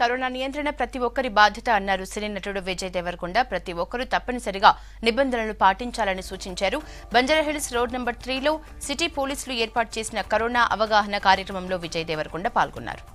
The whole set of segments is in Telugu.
కరోనా నియంత్రణ ప్రతి ఒక్కరి బాధ్యత అన్నారు సినీ నటుడు విజయ్ దేవరకొండ ప్రతి ఒక్కరూ తప్పనిసరిగా నిబంధనలు పాటించాలని సూచించారు బంజారాహిల్స్ రోడ్ నెంబర్ త్రీలో సిటీ పోలీసులు ఏర్పాటు చేసిన కరోనా అవగాహన కార్యక్రమంలో విజయ్ దేవరకొండ పాల్గొన్నారు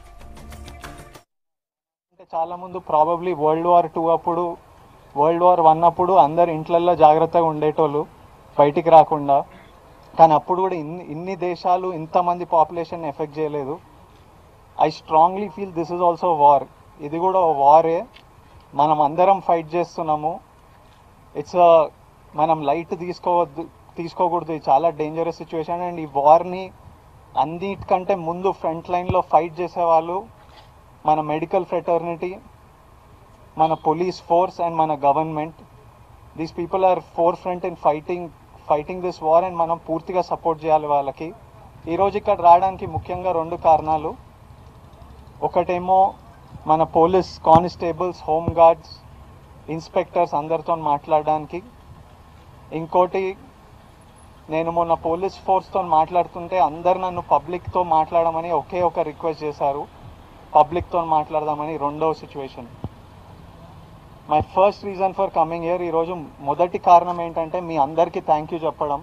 అంటే చాలా ముందు ప్రాబబ్లీ వరల్డ్ వార్ టూ అప్పుడు వరల్డ్ వార్ వన్ అప్పుడు అందరు ఇంట్లల్లో జాగ్రత్తగా ఉండేటోళ్ళు బయటికి రాకుండా కానీ అప్పుడు కూడా ఇన్ని ఇన్ని దేశాలు ఇంతమంది పాపులేషన్ ఎఫెక్ట్ చేయలేదు I strongly feel this is also war ఇది కూడా వారే మనం అందరం ఫైట్ చేస్తున్నాము ఇట్స్ మనం లైట్ తీసుకోవద్దు తీసుకోకూడదు ఇది చాలా డేంజరస్ సిచ్యువేషన్ అండ్ ఈ వార్ని అన్నిటికంటే ముందు ఫ్రంట్ లైన్లో ఫైట్ చేసేవాళ్ళు మన మెడికల్ ఫ్రెటర్నిటీ మన పోలీస్ ఫోర్స్ అండ్ మన government these people are for front in fighting fighting this war and మనం పూర్తిగా సపోర్ట్ చేయాలి వాళ్ళకి ఈరోజు ఇక్కడ రావడానికి ముఖ్యంగా రెండు కారణాలు ఒకటేమో మన police constables home guards inspectors అందరితో మాట్లాడడానికి ఇంకోటి నేను మొన్న పోలీస్ ఫోర్స్తో మాట్లాడుతుంటే అందరు నన్ను పబ్లిక్తో మాట్లాడమని ఒకే ఒక రిక్వెస్ట్ చేశారు పబ్లిక్తో మాట్లాడదామని రెండవ situation my first reason for coming year ఈరోజు మొదటి కారణం ఏంటంటే మీ అందరికీ థ్యాంక్ యూ చెప్పడం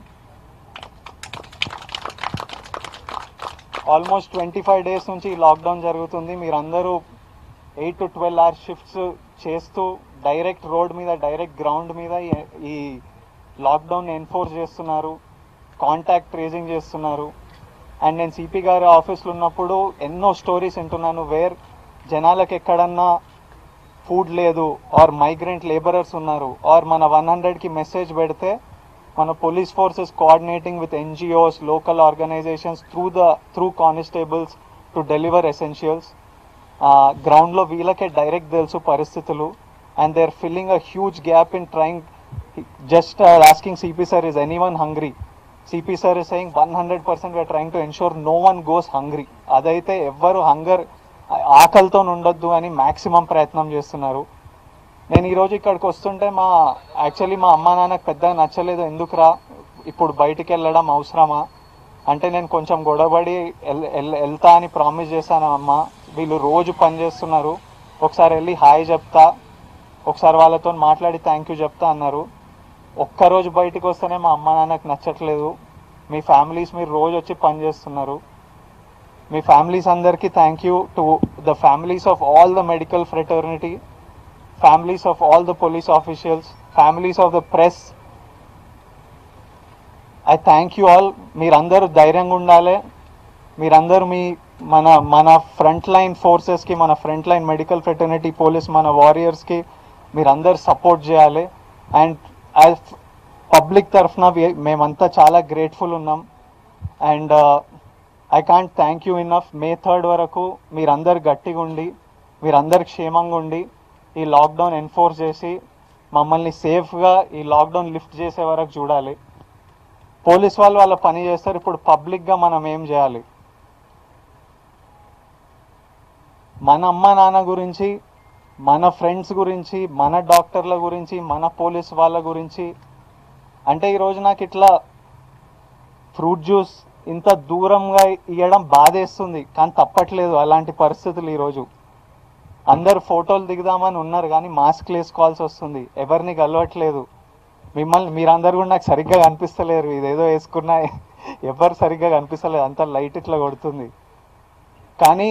ఆల్మోస్ట్ ట్వంటీ ఫైవ్ డేస్ నుంచి ఈ లాక్డౌన్ జరుగుతుంది మీరందరూ eight to twelve hours shifts చేస్తూ డైరెక్ట్ రోడ్ మీద డైరెక్ట్ గ్రౌండ్ మీద ఈ- ఈ లాక్డౌన్ ఎన్ఫోర్స్ చేస్తున్నారు కాంటాక్ట్ ట్రేసింగ్ చేస్తున్నారు అండ్ నేను సిపి గారి ఆఫీస్లో ఉన్నప్పుడు ఎన్నో స్టోరీస్ వింటున్నాను వేర్ జనాలకు ఎక్కడన్నా ఫుడ్ లేదు ఆర్ మైగ్రెంట్ లేబరర్స్ ఉన్నారు ఆర్ మన వన్ హండ్రెడ్కి మెసేజ్ పెడితే మన police forces coordinating with NGOs local organisations through the through constables to deliver essentials గ్రౌండ్లో వీళ్ళకే డైరెక్ట్ తెలుసు పరిస్థితులు and they are filling a huge gap in trying just asking CP sir is anyone hungry CP sir is saying one hundred percent we are trying to ensure no one goes hungry అదైతే ఎవ్వరు హంగర్ ఆకలితో ఉండొద్దు అని మాక్సిమం ప్రయత్నం చేస్తున్నారు నేను ఈరోజు ఇక్కడికి వస్తుంటే మా యాక్చువల్లీ మా అమ్మా నాన్నకు పెద్దగా నచ్చలేదు ఎందుకురా ఇప్పుడు బయటికి వెళ్ళడం అవసరమా అంటే నేను కొంచెం గొడవపడి ఎల్- ఎల్- వెళ్తా అని ప్రామిస్ చేశాను అమ్మ వీళ్ళు రోజు పని చేస్తున్నారు ఒకసారి వెళ్ళి హాయ్ చెప్తా ఒకసారి వాళ్ళతో మాట్లాడి థ్యాంక్ యూ చెప్తా అన్నారు ఒక్కరోజు బయటికి వస్తేనే మా అమ్మ నాన్నకు నచ్చట్లేదు మీ ఫ్యామిలీస్ మీరు రోజు వచ్చి పని చేస్తున్నారు మీ ఫ్యామిలీస్ అందరికీ thank you to the families of all the medical fraternity families of all the police officials families of the press I thank you all మీరందరూ ధైర్యంగా ఉండాలి మీరందరూ మీ మన మన ఫ్రంట్ లైన్ ఫోర్సెస్కి మన front line medical fraternity police మన వారియర్స్కి మీరందరూ సపోర్ట్ చేయాలి అండ్ యాజ్ పబ్లిక్ తరఫున we- మేమంతా చాలా గ్రేట్ఫుల్ ఉన్నాం and I can't thank you enough May third వరకు మీరందరు గట్టిగా ఉండి మీరందరు క్షేమంగా ఉండి ఈ లాక్డౌన్ ఎన్ఫోర్స్ చేసి మమ్మల్ని సేఫ్గా ఈ లాక్డౌన్ లిఫ్ట్ చేసే వరకు చూడాలి పోలీస్ వాళ్ళు వాళ్ళ పని చేస్తారు ఇప్పుడు పబ్లిక్గా మనం ఏం చేయాలి మన అమ్మ నాన్న గురించి మన ఫ్రెండ్స్ గురించి మన డాక్టర్ల గురించి మన పోలీస్ వాళ్ళ గురించి అంటే ఈరోజు నాకు ఇట్లా ఫ్రూట్ జ్యూస్ ఇంత దూరంగా ఇవ్వడం బాధేస్తుంది కానీ తప్పట్లేదు అలాంటి పరిస్థితులు ఈరోజు అందరు ఫోటోలు దిగుదామని ఉన్నారు కానీ మాస్క్ వేసుకోవాల్సి వస్తుంది ఎవరిని కలవట్లేదు మిమ్మల్ని మీరందరూ కూడా నాకు సరిగ్గా కనిపిస్తలేరు ఇదేదో వేసుకున్నా ఎవరు సరిగ్గా కనిపిస్తలేదు అంత లైట్ ఇట్లా కొడుతుంది కానీ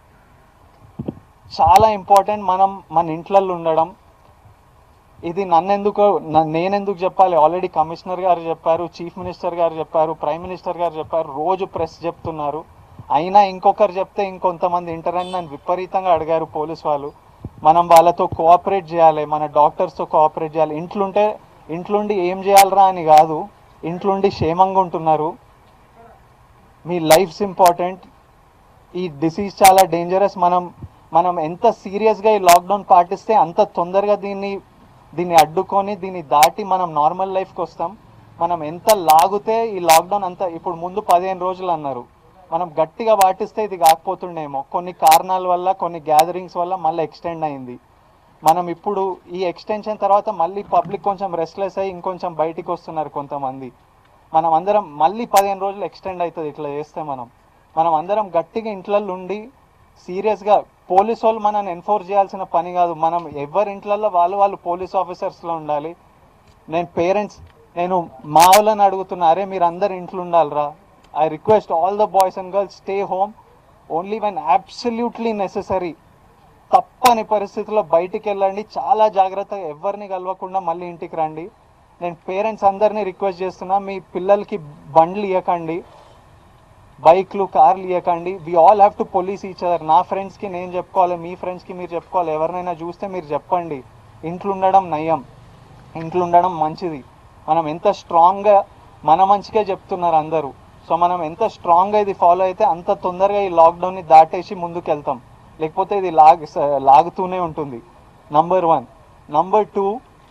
చాలా ఇంపార్టెంట్ మనం మన ఇంట్లలో ఉండడం ఇది నన్నెందుకు న- నేనెందుకు చెప్పాలి ఆల్రెడీ కమిషనర్ గారు చెప్పారు చీఫ్ మినిస్టర్ గారు చెప్పారు ప్రైమ్ మినిస్టర్ గారు చెప్పారు రోజు ప్రెస్ చెప్తున్నారు అయినా ఇంకొకరు చెప్తే ఇంకొంతమంది ఇంటరని నన్ను విపరీతంగా అడిగారు పోలీస్ వాళ్ళు మనం వాళ్ళతో కోఆపరేట్ చేయాలి మన డాక్టర్స్తో కోఆపరేట్ చేయాలి ఇంట్లుంటే ఇంట్లుండి ఏం చేయాలరా అని కాదు ఇంట్లుండి క్షేమంగా ఉంటున్నారు మీ లైఫ్స్ ఇంపార్టెంట్ ఈ డిసీజ్ చాలా డేంజరస్ మనం మనం ఎంత సీరియస్గా ఈ లాక్డౌన్ పాటిస్తే అంత తొందరగా దీన్ని దీన్ని అడ్డుకొని దీన్ని దాటి మనం నార్మల్ లైఫ్కి వస్తాం మనం ఎంత లాగితే ఈ లాక్డౌన్ అంత ఇప్పుడు ముందు పదిహేను రోజులు అన్నారు మనం గట్టిగా పాటిస్తే ఇది కాకపోతుండేమో కొన్ని కారణాల వల్ల కొన్ని గ్యాదరింగ్స్ వల్ల మళ్ళీ ఎక్స్టెండ్ అయింది మనం ఇప్పుడు ఈ ఎక్స్టెన్షన్ తర్వాత మళ్ళీ పబ్లిక్ కొంచెం రెస్ట్లెస్ అయ్యి ఇంకొంచెం బయటికి వస్తున్నారు కొంతమంది మనం అందరం మళ్ళీ పదిహేను రోజులు ఎక్స్టెండ్ అవుతుంది ఇట్లా చేస్తే మనం మనం అందరం గట్టిగా ఇంట్లో ఉండి సీరియస్గా పోలీస్ వాళ్ళు మనల్ని ఎన్ఫోర్స్ చేయాల్సిన పని కాదు మనం ఎవరి ఇంట్లలో వాళ్ళు వాళ్ళు పోలీస్ ఆఫీసర్స్లో ఉండాలి నేను పేరెంట్స్ నేను మా వాళ్ళని అడుగుతున్నా అరే మీరు అందరు ఇంట్లో ఉండాలిరా I request all the boys and girls stay home only when absolutely necessary తప్పని పరిస్థితుల్లో బయటికి వెళ్ళండి చాలా జాగ్రత్తగా ఎవరిని కలవకుండా మళ్ళీ ఇంటికి రండి నేను పేరెంట్స్ అందరినీ రిక్వెస్ట్ చేస్తున్నా మీ పిల్లలకి బండ్లు ఇవ్వకండి బైక్లు కార్లు ఇవ్వకండి we all have to police each other నా ఫ్రెండ్స్కి నేను చెప్పుకోవాలి మీ ఫ్రెండ్స్కి మీరు చెప్పుకోవాలి ఎవరినైనా చూస్తే మీరు చెప్పండి ఇంట్లో ఉండడం నయం ఇంట్లో ఉండడం మంచిది మనం ఎంత స్ట్రాంగ్గా మన మంచిగా చెప్తున్నారు అందరూ సో మనం ఎంత స్ట్రాంగ్గా ఇది ఫాలో అయితే అంత తొందరగా ఈ లాక్డౌన్ని దాటేసి ముందుకు వెళ్తాం లేకపోతే ఇది లాగ్ లాగుతూనే ఉంటుంది number one number two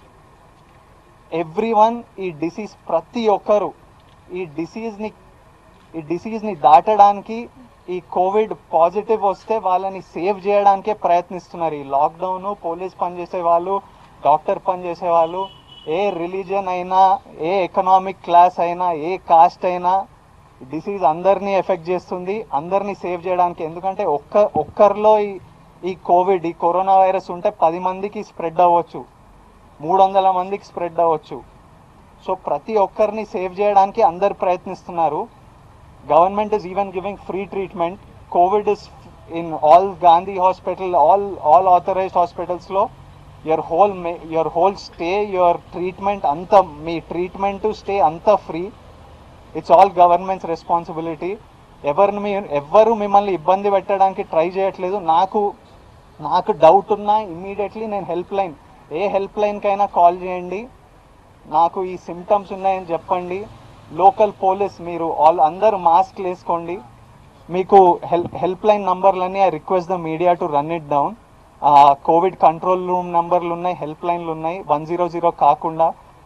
every one ఈ డిసీజ్ ప్రతి ఒక్కరు ఈ డిసీజ్ని ఈ డిసీజ్ని దాటడానికి ఈ కోవిడ్ పాజిటివ్ వస్తే వాళ్ళని సేవ్ చేయడానికే ప్రయత్నిస్తున్నారు ఈ లాక్డౌన్ పోలీస్ పనిచేసే వాళ్ళు డాక్టర్ పనిచేసే వాళ్ళు ఏ రిలీజియన్ అయినా ఏ ఎకనామిక్ క్లాస్ అయినా ఏ కాస్ట్ అయినా డిసీజ్ అందరినీ ఎఫెక్ట్ చేస్తుంది అందరినీ సేవ్ చేయడానికి ఎందుకంటే ఒక్క ఒక్కరిలో ఈ ఈ కోవిడ్ ఈ కరోనా వైరస్ ఉంటే పది మందికి స్ప్రెడ్ అవ్వచ్చు మూడు వందల మందికి స్ప్రెడ్ అవ్వచ్చు సో ప్రతి ఒక్కరిని సేవ్ చేయడానికి అందరు ప్రయత్నిస్తున్నారు government is even giving free treatment covid is in all Gandhi hospital all all authorized హాస్పిటల్స్లో your whole your whole stay your treatment అంత మీ ట్రీట్మెంట్ స్టే అంతా free it's all government's responsibility ఎవరిని మీ ఎవ్వరు మిమ్మల్ని ఇబ్బంది పెట్టడానికి ట్రై చేయట్లేదు నాకు నాకు డౌట్ ఉన్నా ఇమ్మీడియట్లీ నేను హెల్ప్ లైన్ ఏ హెల్ప్ లైన్కైనా కాల్ చేయండి నాకు ఈ సిమ్టమ్స్ ఉన్నాయని చెప్పండి లోకల్ పోలీస్ మీరు ఆల్ అందరూ మాస్క్ వేసుకోండి మీకు హెల్ప్ హెల్ప్ లైన్ నంబర్లన్నీ I request the media to run it down covid control room నంబర్లు ఉన్నాయి హెల్ప్ లైన్లు ఉన్నాయి వన్ జీరో జీరో కాకుండా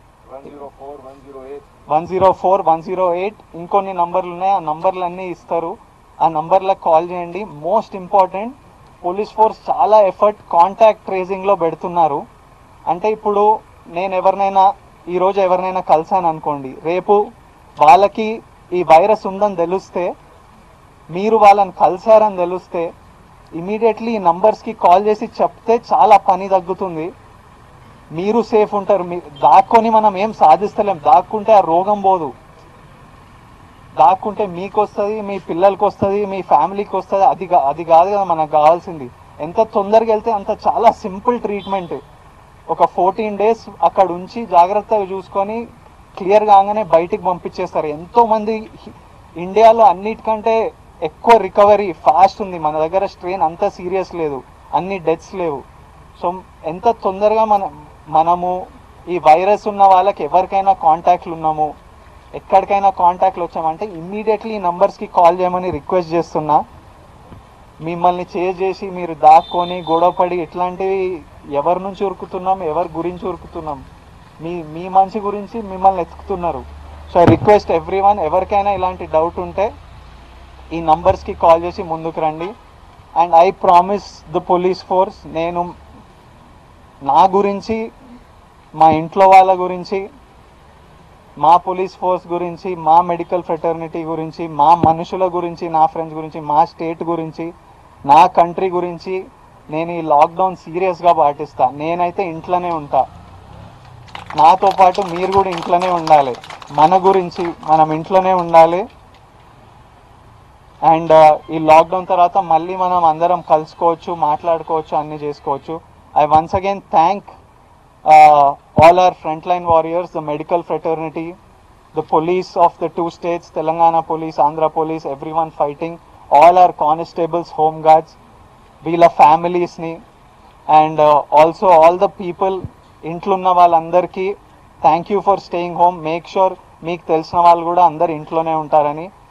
one zero four one zero eight ఇంకొన్ని నంబర్లు ఉన్నాయి ఆ నంబర్లు అన్నీ ఇస్తారు ఆ నంబర్లకు కాల్ చేయండి మోస్ట్ ఇంపార్టెంట్ పోలీస్ ఫోర్స్ చాలా ఎఫర్ట్ కాంటాక్ట్ ట్రేసింగ్లో పెడుతున్నారు అంటే ఇప్పుడు నేను ఎవరినైనా ఈరోజు ఎవరినైనా కలిసాను అనుకోండి రేపు వాళ్ళకి ఈ వైరస్ ఉందని తెలిస్తే మీరు వాళ్ళని కలిసారని తెలిస్తే ఇమీడియట్లీ ఈ నంబర్స్కి కాల్ చేసి చెప్తే చాలా పని తగ్గుతుంది మీరు సేఫ్ ఉంటారు మీ దాక్కొని మనం ఏం సాధిస్తలేం దాక్కుంటే ఆ రోగం పోదు దాక్కుంటే మీకు వస్తుంది మీ పిల్లలకి వస్తుంది మీ ఫ్యామిలీకి వస్తుంది అది కా- అది కాదు కదా మనకు కావాల్సింది ఎంత తొందరగా వెళ్తే అంత చాలా సింపుల్ ట్రీట్మెంట్ ఒక ఫోర్టీన్ డేస్ అక్కడ ఉంచి జాగ్రత్తగా చూసుకొని క్లియర్ కాగానే బయటికి పంపించేస్తారు ఎంతో మంది హి- ఇండియాలో అన్నిటికంటే ఎక్కువ రికవరీ ఫాస్ట్ ఉంది మన దగ్గర స్ట్రెయిన్ అంత సీరియస్ లేదు అన్ని డెత్స్ లేవు సో ఎంత తొందరగా మన మనము ఈ వైరస్ ఉన్న వాళ్ళకి ఎవరికైనా కాంటాక్ట్లు ఉన్నాము ఎక్కడికైనా కాంటాక్ట్లు వచ్చామంటే ఇమ్మీడియట్లీ ఈ నంబర్స్కి కాల్ చేయమని రిక్వెస్ట్ చేస్తున్నా మిమ్మల్ని చేజ్ చేసి మీరు దాక్కొని గొడవపడి ఇట్లాంటివి ఎవరి నుంచి ఉరుకుతున్నాం ఎవరి గురించి ఉరుకుతున్నాం మీ మీ మంచి గురించి మిమ్మల్ని ఎత్తుకుతున్నారు so I request every one ఎవరికైనా ఇలాంటి డౌట్ ఉంటే ఈ నంబర్స్కి కాల్ చేసి ముందుకు రండి and I promise the police force నేను నా గురించి మా ఇంట్లో వాళ్ళ గురించి మా పోలీస్ ఫోర్స్ గురించి మా మెడికల్ ఫ్రెటర్నిటీ గురించి మా మనుషుల గురించి నా ఫ్రెండ్స్ గురించి మా స్టేట్ గురించి నా కంట్రీ గురించి నేను ఈ లాక్డౌన్ సీరియస్గా పాటిస్తా నేనైతే ఇంట్లోనే ఉంటా నాతో పాటు మీరు కూడా ఇంట్లోనే ఉండాలి మన గురించి మనం ఇంట్లోనే ఉండాలి అండ్ ఈ లాక్డౌన్ తర్వాత మళ్ళీ మనం అందరం కలుసుకోవచ్చు మాట్లాడుకోవచ్చు అన్ని చేసుకోవచ్చు I once again thank all our front line warriors the medical fraternity the police of the two states Telangana police Andhra police every one fighting all our constables home guards వీళ్ళ ఫ్యామిలీస్ని and also all the people ఇంట్లో ఉన్న వాళ్ళందరికీ thank you for staying home make sure మీకు తెలిసిన వాళ్ళు కూడా అందరు ఇంట్లోనే ఉంటారని